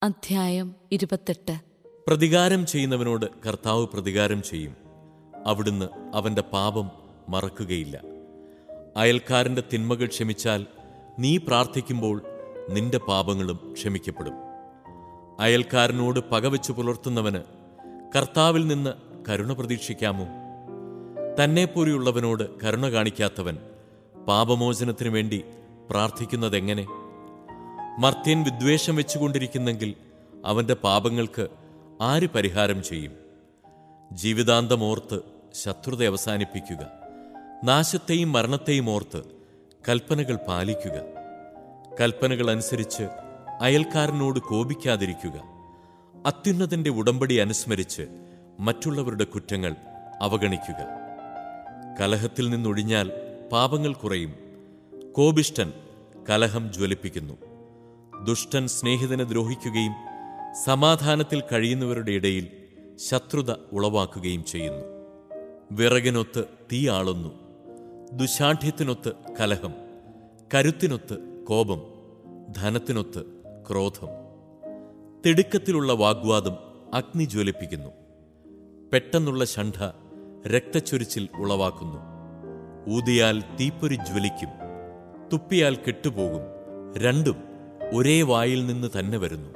അധ്യായം ഇരുപത്തെട്ട് പ്രതികാരം ചെയ്യുന്നവനോട് കർത്താവ് പ്രതികാരം ചെയ്യും അവിടുന്ന് അവന്റെ പാപം മറക്കുകയില്ല അയൽക്കാരന്റെ തിന്മകൾ ക്ഷമിച്ചാൽ നീ പ്രാർത്ഥിക്കുമ്പോൾ നിന്റെ പാപങ്ങളും ക്ഷമിക്കപ്പെടും അയൽക്കാരനോട് പകവെച്ചു പുലർത്തുന്നവന് കർത്താവിൽ നിന്ന് കരുണ പ്രതീക്ഷിക്കാമോ തന്നെപ്പോലെയുള്ളവനോട് കരുണ കാണിക്കാത്തവൻ പാപമോചനത്തിനു വേണ്ടി പ്രാർത്ഥിക്കുന്നതെങ്ങനെ മർത്യൻ വിദ്വേഷം വെച്ചുകൊണ്ടിരിക്കുന്നെങ്കിൽ അവന്റെ പാപങ്ങൾക്ക് ആര് പരിഹാരം ചെയ്യും ജീവിതാന്തം ഓർത്ത് ശത്രുത അവസാനിപ്പിക്കുക നാശത്തെയും മരണത്തെയും ഓർത്ത് കൽപ്പനകൾ പാലിക്കുക കൽപ്പനകൾ അനുസരിച്ച് അയൽക്കാരനോട് കോപിക്കാതിരിക്കുക അത്യുന്നതന്റെ ഉടമ്പടി അനുസ്മരിച്ച് മറ്റുള്ളവരുടെ കുറ്റങ്ങൾ അവഗണിക്കുക കലഹത്തിൽ നിന്നൊഴിഞ്ഞാൽ പാപങ്ങൾ കുറയും കോപിഷ്ടൻ കലഹം ജ്വലിപ്പിക്കുന്നു ദുഷ്ടൻ സ്നേഹിതനെ ദ്രോഹിക്കുകയും സമാധാനത്തിൽ കഴിയുന്നവരുടെ ഇടയിൽ ശത്രുത ഉളവാക്കുകയും ചെയ്യുന്നു വിറകിനൊത്ത് തീ ആളുന്നു ദുശാഠ്യത്തിനൊത്ത് കലഹം കരുത്തിനൊത്ത് കോപം ധനത്തിനൊത്ത് ക്രോധം തിടുക്കത്തിലുള്ള വാഗ്വാദം അഗ്നി ജ്വലിപ്പിക്കുന്നു പെട്ടെന്നുള്ള ഷണ്ഠ രക്തച്ചൊരിച്ചിൽ ഉളവാക്കുന്നു ഊതിയാൽ തീപ്പൊരി ജ്വലിക്കും തുപ്പിയാൽ കെട്ടുപോകും രണ്ടും ഒരേ വായിൽ നിന്ന് തന്നെ വരുന്നു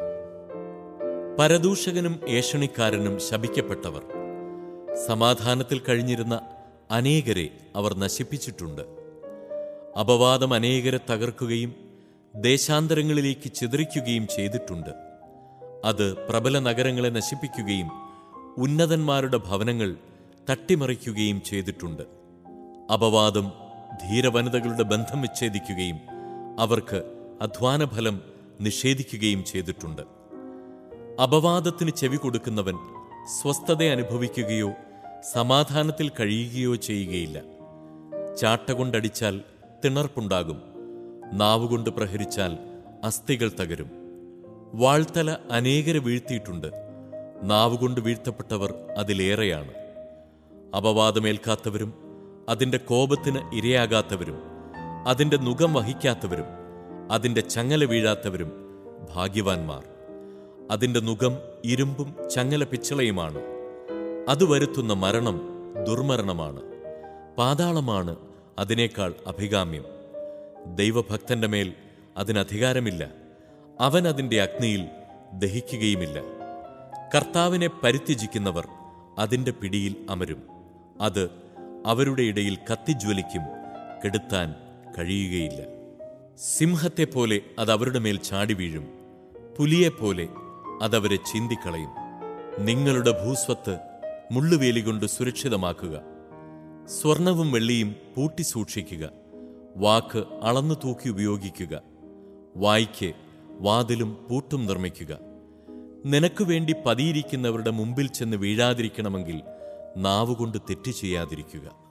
പരദൂഷകനും ഏഷണിക്കാരനും ശപിക്കപ്പെട്ടവർ സമാധാനത്തിൽ കഴിഞ്ഞിരുന്ന അനേകരെ അവർ നശിപ്പിച്ചിട്ടുണ്ട് അപവാദം അനേകരെ തകർക്കുകയും ദേശാന്തരങ്ങളിലേക്ക് ചിതറിക്കുകയും ചെയ്തിട്ടുണ്ട് അത് പ്രബല നഗരങ്ങളെ നശിപ്പിക്കുകയും ഉന്നതന്മാരുടെ ഭവനങ്ങൾ തട്ടിമറിക്കുകയും ചെയ്തിട്ടുണ്ട് അപവാദം ധീരവനിതകളുടെ ബന്ധം വിച്ഛേദിക്കുകയും അവർക്ക് അധ്വാനഫലം നിഷേധിക്കുകയും ചെയ്തിട്ടുണ്ട് അപവാദത്തിന് ചെവി കൊടുക്കുന്നവൻ സ്വസ്ഥത അനുഭവിക്കുകയോ സമാധാനത്തിൽ കഴിയുകയോ ചെയ്യുകയില്ല ചാട്ട കൊണ്ടടിച്ചാൽ തിണർപ്പുണ്ടാകും നാവുകൊണ്ട് പ്രഹരിച്ചാൽ അസ്ഥികൾ തകരും വാൾത്തല അനേകരെ വീഴ്ത്തിയിട്ടുണ്ട് നാവുകൊണ്ട് വീഴ്ത്തപ്പെട്ടവർ അതിലേറെയാണ് അപവാദമേൽക്കാത്തവരും അതിന്റെ കോപത്തിന് ഇരയാകാത്തവരും അതിന്റെ നുകം വഹിക്കാത്തവരും അതിന്റെ ചങ്ങല വീഴാത്തവരും ഭാഗ്യവാന്മാർ അതിന്റെ നുകം ഇരുമ്പും ചങ്ങല പിച്ചളയുമാണ് അത് വരുത്തുന്ന മരണം ദുർമരണമാണ് പാതാളമാണ് അതിനേക്കാൾ അഭികാമ്യം ദൈവഭക്തന്റെ മേൽ അതിനധികാരമില്ല അവൻ അതിന്റെ അഗ്നിയിൽ ദഹിക്കുകയുമില്ല കർത്താവിനെ പരിത്യജിക്കുന്നവർ അതിന്റെ പിടിയിൽ അമരും അത് അവരുടെ ഇടയിൽ കത്തിജ്വലിക്കും കെടുത്താൻ കഴിയുകയില്ല സിംഹത്തെപ്പോലെ അത് അവരുടെ മേൽ ചാടി വീഴും പുലിയെപ്പോലെ അതവരെ ചിന്തിക്കളയും നിങ്ങളുടെ ഭൂസ്വത്ത് മുള്ളുവേലി കൊണ്ട് സുരക്ഷിതമാക്കുക സ്വർണവും വെള്ളിയും പൂട്ടി സൂക്ഷിക്കുക വാക്ക് അളന്നു തൂക്കി ഉപയോഗിക്കുക വായ്ക്ക് വാതിലും പൂട്ടും നിർമ്മിക്കുക നിനക്കു വേണ്ടി പതിയിരിക്കുന്നവരുടെ മുമ്പിൽ ചെന്ന് വീഴാതിരിക്കണമെങ്കിൽ നാവുകൊണ്ട് തെറ്റ് ചെയ്യാതിരിക്കുക